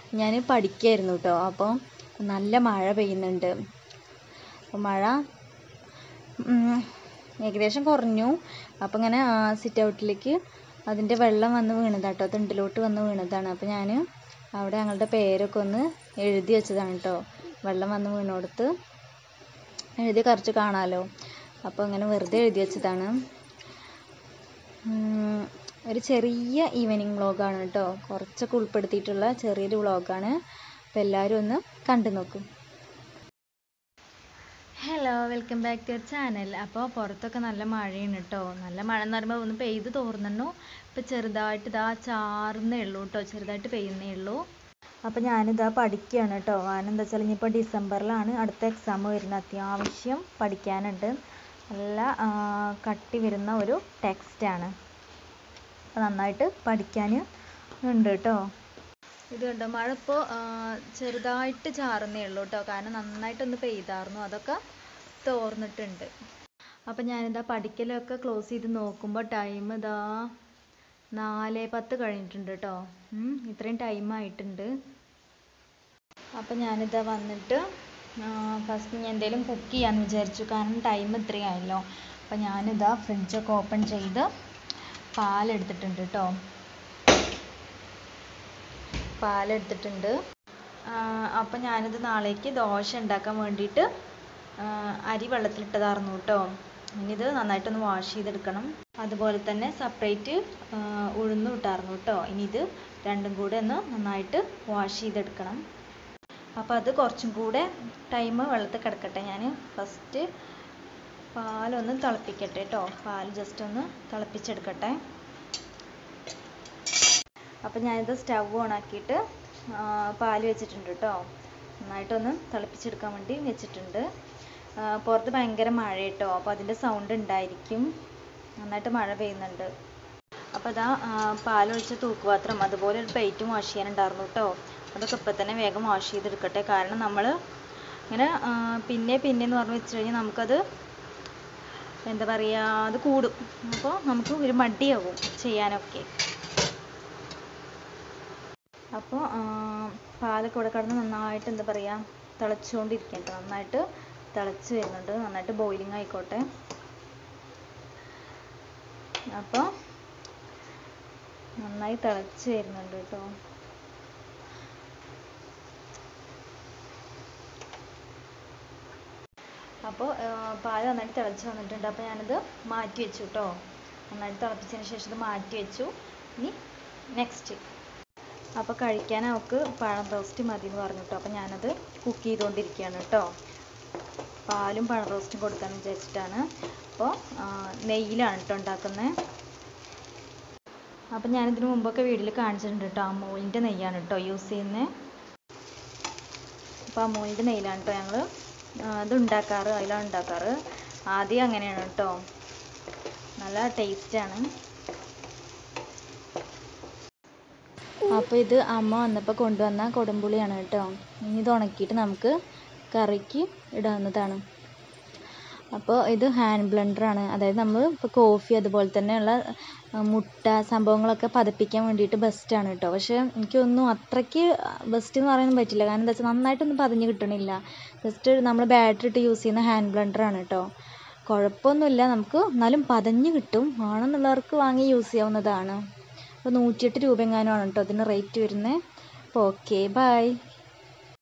ഞാൻ പഠിക്കായിരുന്നു കേട്ടോ അപ്പോൾ നല്ല മഴ പെയ്യുന്നുണ്ട് അപ്പോൾ മഴ ഉം, ഏകദേശം കുറഞ്ഞു അപ്പോൾ ഇങ്ങനെ സിറ്റ് ഔട്ടിലേക്ക് അതിൻ്റെ വെള്ളം വന്ന് വീണതാട്ടോ തിണ്ടിലോട്ട് വന്ന് വീണതാണ് അപ്പോൾ ഞാൻ അവിടെ ഞങ്ങളുടെ പേരൊക്കെ ഒന്ന് എഴുതി വെച്ചതാണ് കേട്ടോ വെള്ളം വന്ന് വീണോടത്ത് എഴുതി കുറച്ച് കാണാമല്ലോ അപ്പോൾ അങ്ങനെ വെറുതെ എഴുതി വെച്ചതാണ് ഉം, ഒരു ചെറിയ ഈവനിങ് വ്ളോഗാണ് കേട്ടോ കുറച്ചൊക്കെ ഉൾപ്പെടുത്തിയിട്ടുള്ള ചെറിയൊരു വ്ളോഗാണ് അപ്പോൾ എല്ലാവരും ഒന്ന് കണ്ടു നോക്കും hello welcome back to your channel അപ്പോൾ പുറത്തൊക്കെ നല്ല മഴയാണ് കേട്ടോ നല്ല മഴ എന്ന് പറയുമ്പോൾ ഒന്ന് പെയ്ത് തോർന്നു ഇപ്പോൾ ചെറുതായിട്ട് ഇതാ ചാറുന്നേ ഉള്ളൂ കേട്ടോ ചെറുതായിട്ട് പെയ്യുന്നേ ഉള്ളൂ അപ്പോൾ ഞാനിതാ പഠിക്കുകയാണ് കേട്ടോ കാരണം എന്താ വെച്ചാൽ ഇനിയിപ്പോൾ ഡിസംബറിലാണ് അടുത്ത എക്സാം വരുന്നത് അത്യാവശ്യം പഠിക്കാനുണ്ട് നല്ല ആ, കട്ടി വരുന്ന ഒരു ടെക്സ്റ്റാണ് അപ്പോൾ നന്നായിട്ട് പഠിക്കാൻ ഉണ്ട് കേട്ടോ ഇത് കണ്ടോ മഴ ഇപ്പോൾ ചെറുതായിട്ട് ചാറുന്നേ ഉള്ളൂ കേട്ടോ കാരണം നന്നായിട്ടൊന്ന് പെയ്തായിരുന്നു അതൊക്കെ തോർന്നിട്ടുണ്ട് അപ്പം ഞാനിതാ പഠിക്കലൊക്കെ ക്ലോസ് ചെയ്ത് നോക്കുമ്പോൾ ടൈം ഇതാ നാല് പത്ത് കഴിഞ്ഞിട്ടുണ്ട് കേട്ടോ ഉം, ഇത്രയും ടൈം ആയിട്ടുണ്ട് അപ്പം ഞാനിതാ വന്നിട്ട് ഫസ്റ്റ് ഞാൻ എന്തെങ്കിലും കുക്ക് ചെയ്യാമെന്ന് വിചാരിച്ചു കാരണം ടൈം ഇത്രയും ആയല്ലോ അപ്പം ഞാനിതാ ഫ്രിഡ്ജൊക്കെ ഓപ്പൺ ചെയ്ത് പാലെടുത്തിട്ടുണ്ട് കേട്ടോ പാലെടുത്തിട്ടുണ്ട് അപ്പം ഞാനിത് നാളേക്ക് ദോശ ഉണ്ടാക്കാൻ വേണ്ടിയിട്ട് ആ, അരി വെള്ളത്തിലിട്ടതായിരുന്നു കേട്ടോ ഇനി ഇത് നന്നായിട്ടൊന്ന് വാഷ് ചെയ്തെടുക്കണം അതുപോലെ തന്നെ സെപ്പറേറ്റ് ഉഴുന്നും ഇട്ടായിരുന്നു കേട്ടോ ഇനി ഇത് രണ്ടും കൂടെ ഒന്ന് നന്നായിട്ട് വാഷ് ചെയ്തെടുക്കണം അപ്പോൾ അത് കുറച്ചും കൂടെ ടൈം വെള്ളത്തിൽ കിടക്കട്ടെ ഞാൻ ഫസ്റ്റ് പാലൊന്ന് തിളപ്പിക്കട്ടെ കേട്ടോ പാൽ ജസ്റ്റ് ഒന്ന് തിളപ്പിച്ചെടുക്കട്ടെ അപ്പം ഞാനിത് സ്റ്റവ് ഓൺ ആക്കിയിട്ട് പാൽ വെച്ചിട്ടുണ്ട് കേട്ടോ നന്നായിട്ടൊന്ന് തിളപ്പിച്ചെടുക്കാൻ വേണ്ടി വെച്ചിട്ടുണ്ട് ആ, പുറത്ത് ഭയങ്കര മഴ കേട്ടോ അപ്പോൾ അതിൻ്റെ സൗണ്ട് ഉണ്ടായിരിക്കും നന്നായിട്ട് മഴ പെയ്യുന്നുണ്ട് അപ്പോൾ അതാ പാലൊഴിച്ച തൂക്കുപാത്രം അതുപോലെ ഒരു പ്ലേറ്റും വാഷ് ചെയ്യാനുണ്ടായിരുന്നു കേട്ടോ അതൊക്കെ ഇപ്പം തന്നെ വേഗം വാഷ് ചെയ്തെടുക്കട്ടെ കാരണം നമ്മൾ ഇങ്ങനെ ആ, പിന്നെ പിന്നെ എന്ന് പറഞ്ഞ് വെച്ച് കഴിഞ്ഞാൽ നമുക്കത് എന്താ പറയുക അത് കൂടും അപ്പോൾ നമുക്ക് ഒരു മടിയാവും ചെയ്യാനൊക്കെ അപ്പോൾ പാലൊക്കെ ഇവിടെ കിടന്ന് നന്നായിട്ട് എന്താ പറയുക തിളച്ചുകൊണ്ടിരിക്കട്ടെ നന്നായിട്ട് തിളച്ച് വരുന്നുണ്ട് നന്നായിട്ട് ബോയിലിംഗ് ആയിക്കോട്ടെ അപ്പോൾ നന്നായി തിളച്ച് വരുന്നുണ്ട് കേട്ടോ അപ്പോൾ പാല് നന്നായിട്ട് തിളച്ച് വന്നിട്ടുണ്ട് അപ്പോൾ ഞാനത് മാറ്റി വെച്ചു കേട്ടോ നന്നായിട്ട് തിളപ്പിച്ചതിന് ശേഷം ഇത് മാറ്റി വെച്ചു ഇനി നെക്സ്റ്റ് അപ്പോൾ കഴിക്കാൻ അവൾക്ക് പഴം റോസ്റ്റ് മതി എന്ന് പറഞ്ഞു കേട്ടോ അപ്പോൾ ഞാനത് കുക്ക് ചെയ്തുകൊണ്ടിരിക്കുകയാണ് കേട്ടോ പാലും പഴം റോസ്റ്റും കൊടുക്കാമെന്ന് വിചാരിച്ചിട്ടാണ് അപ്പോൾ നെയ്യിലാണ് കേട്ടോ ഉണ്ടാക്കുന്നത് അപ്പം ഞാനിതിന് മുമ്പൊക്കെ വീട്ടിൽ കാണിച്ചിട്ടുണ്ട് കേട്ടോ അമൂലിൻ്റെ നെയ്യാണ് കേട്ടോ യൂസ് ചെയ്യുന്നത് അപ്പോൾ അമൂലിൻ്റെ നെയ്യിലാണ് കേട്ടോ ഞങ്ങൾ ഇത് ഉണ്ടാക്കാറ് അതിലാണ് ഉണ്ടാക്കാറ് ആദ്യം അങ്ങനെയാണ് കേട്ടോ നല്ല ടേസ്റ്റാണ് അപ്പോൾ ഇത് അമ്മ വന്നപ്പോൾ കൊണ്ടുവന്ന കൊടുമ്പുളിയാണ് കേട്ടോ ഇനി ഇത് ഉണക്കിയിട്ട് നമുക്ക് കറിക്ക് ഇടാവുന്നതാണ് അപ്പോൾ ഇത് ഹാൻഡ് ബ്ലെൻഡറാണ് അതായത് നമ്മൾ ഇപ്പോൾ കോഫി അതുപോലെ തന്നെയുള്ള ആ, മുട്ട സംഭവങ്ങളൊക്കെ പതപ്പിക്കാൻ വേണ്ടിയിട്ട് ബെസ്റ്റാണ് കേട്ടോ പക്ഷേ എനിക്കൊന്നും അത്രയ്ക്ക് ബെസ്റ്റ് എന്ന് പറയാൻ പറ്റില്ല കാരണം എന്താ വെച്ചാൽ നന്നായിട്ടൊന്നും പതഞ്ഞ് കിട്ടണില്ല ജസ്റ്റ് നമ്മൾ ബാറ്ററി ഇട്ട് യൂസ് ചെയ്യുന്ന ഹാൻഡ് ബ്ലെൻഡറാണ് കേട്ടോ കുഴപ്പമൊന്നുമില്ല നമുക്ക് എന്നാലും പതഞ്ഞ് കിട്ടും വേണമെന്നുള്ളവർക്ക് വാങ്ങി യൂസ് ചെയ്യാവുന്നതാണ് അപ്പോൾ നൂറ്റിയെട്ട് രൂപ എങ്ങാനും ആണ് കേട്ടോ ഇതിന് റേറ്റ് വരുന്നത് അപ്പോൾ ഓക്കെ ബൈ